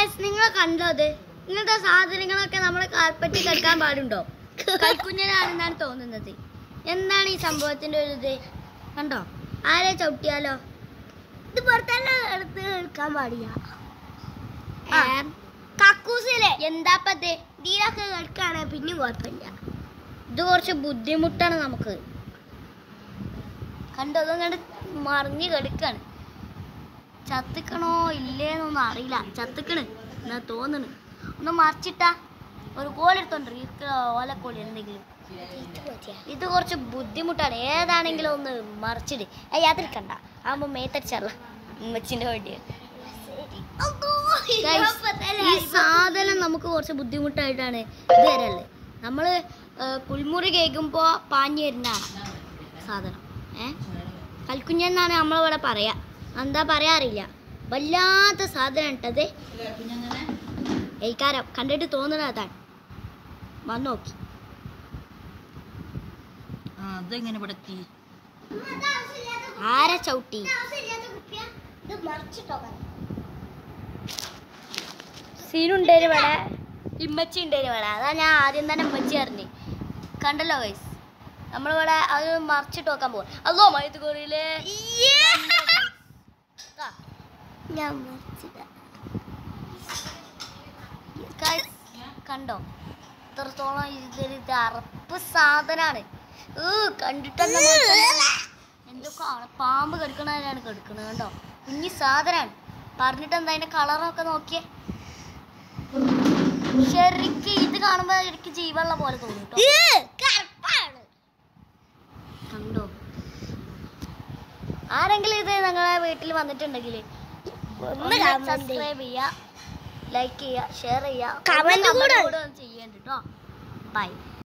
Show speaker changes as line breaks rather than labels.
നിങ്ങൾ കണ്ടോ അത് ഇങ്ങനത്തെ സാധനങ്ങളൊക്കെ നമ്മളെ കാർപ്പറ്റിൽ കിടക്കാൻ പാടുണ്ടോ കൈക്കുഞ്ഞനാണെന്നാണ് തോന്നുന്നത് എന്താണ് ഈ സംഭവത്തിന്റെ ഒരു ഇത് കണ്ടോ ആരെ ചവിട്ടിയാലോ ഇത് പുറത്തല്ല എടുത്ത് എടുക്കാൻ പാടില്ല കക്കൂസിലെ എന്താപ്പത് ഇതിലൊക്കെ എടുക്കാണ് പിന്നെയും കുഴപ്പമില്ല ഇത് കുറച്ച് ബുദ്ധിമുട്ടാണ് നമുക്ക് കണ്ടോ അതങ്ങോട്ട് മറിഞ്ഞ് കിടക്കാണ് ചത്തിക്കണോ ഇല്ലേന്നൊന്നും അറിയില്ല ചത്തിക്കണ് എന്നാ തോന്നണ് ഒന്ന് മറിച്ചിട്ടാ ഒരു കോലെടുത്തോണ്ട് ഇരിക്ക ഓലക്കോളി എന്തെങ്കിലും ഇത് കുറച്ച് ബുദ്ധിമുട്ടാണ് ഏതാണെങ്കിലും ഒന്ന് മറിച്ചിട് ഏയ് അതിരിക്കണ്ട ആകുമ്പോ മേത്തടിച്ചല്ല ഉമ്മച്ചിന്റെ വേണ്ടി ഈ സാധനം നമുക്ക് കുറച്ച് ബുദ്ധിമുട്ടായിട്ടാണ് ഇത് വരല്ലേ നമ്മള് ഏ, കുൾമുറി കേൾക്കുമ്പോ പാഞ്ഞു വരുന്നതാണ് സാധനം ഏ കൽക്കുഞ്ഞെന്നാണ് നമ്മളിവിടെ പറയാ എന്താ പറയാ അറിയില്ല വല്ലാത്ത സാധനം ഇട്ടത് ഏക്കാരം കണ്ടിട്ട് തോന്നണ അതാണ് വന്ന് നോക്കി
ആ അതെങ്ങനെ ഇവിടെ എത്തി
ആരെ ചവിട്ടി സീനുണ്ടേര് ഇവിടെ ഇമ്മച്ചി ഉണ്ടേര് ഇവിടെ അതാ ഞാൻ ആദ്യം തന്നെ ഇമ്മച്ചി അറിഞ്ഞു കണ്ടല്ലോ വയസ് നമ്മളിവിടെ അത് മറിച്ചിട്ട് നോക്കാൻ പോകും അതോ മയത്ത് കോറിയില്ലേ ഞാൻ കണ്ടോ ഇത്രത്തോളം ഇതൊരു ഇത് അറപ്പ് സാധനാണ് ഏ കണ്ടിട്ടെന്നെ എന്തൊക്കെയാണ് പാമ്പ് കെടുക്കണതിനാണ് കെടുക്കണത് കണ്ടോ കുഞ്ഞി സാധനാണ് പറഞ്ഞിട്ട് എന്താ അതിന്റെ കളറൊക്കെ നോക്കിയേ ശരിക്ക് ഇത് കാണുമ്പോ എനിക്ക് ജീവനുള്ള പോലെ തോന്നും ട്ടോ. കണ്ടോ ആരെങ്കിലും ഇത് നിങ്ങളെ വീട്ടിൽ വന്നിട്ടുണ്ടെങ്കിൽ സബ്സ്ക്രൈബ് ചെയ്യുക ലൈക്ക് ചെയ്യുക ഷെയർ ചെയ്യുക
Comment കൂടെ.
ചെയ്യേണ്ട കേട്ടോ ബൈ